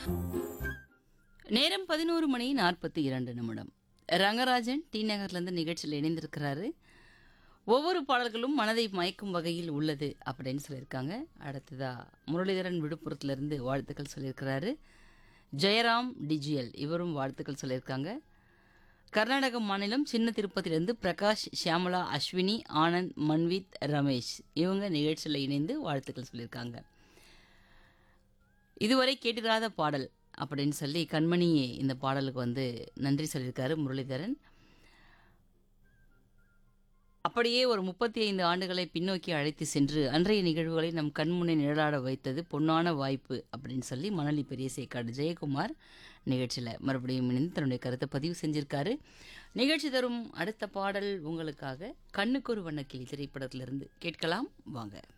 நேரம் பதினோரு மணி நாற்பத்தி இரண்டு நிமிடம் ரங்கராஜன் டி நகர்லேருந்து நிகழ்ச்சியில் இணைந்திருக்கிறாரு ஒவ்வொரு பாடல்களும் மனதை மயக்கும் வகையில் உள்ளது அப்படின்னு சொல்லியிருக்காங்க அடுத்ததா முரளிதரன் விழுப்புரத்துலேருந்து வாழ்த்துக்கள் சொல்லியிருக்கிறாரு ஜெயராம் டிஜிஎல் இவரும் வாழ்த்துக்கள் சொல்லியிருக்காங்க கர்நாடக மாநிலம் சின்ன திருப்பதியிலிருந்து பிரகாஷ் ஷியாமலா அஸ்வினி ஆனந்த் மன்வித் ரமேஷ் இவங்க நிகழ்ச்சியில் இணைந்து வாழ்த்துக்கள் சொல்லியிருக்காங்க இதுவரை கேட்டிராத பாடல் அப்படின்னு சொல்லி கண்மணி இந்த பாடலுக்கு வந்து நன்றி சொல்லியிருக்காரு முரளிதரன் அப்படியே ஒரு முப்பத்தி ஐந்து ஆண்டுகளை பின்னோக்கி அழைத்து சென்று அன்றைய நிகழ்வுகளை நம் கண்முன்னே நிழலாட வைத்தது பொன்னான வாய்ப்பு அப்படின்னு சொல்லி மணலி பெரிய சேக்காடு ஜெயக்குமார் நிகழ்ச்சியில் மறுபடியும் இணைந்து தன்னுடைய கருத்தை பதிவு செஞ்சிருக்காரு நிகழ்ச்சி தரும் அடுத்த பாடல் உங்களுக்காக கண்ணுக்கு ஒரு வண்ணக்கிளி திரைப்படத்திலிருந்து கேட்கலாம் வாங்க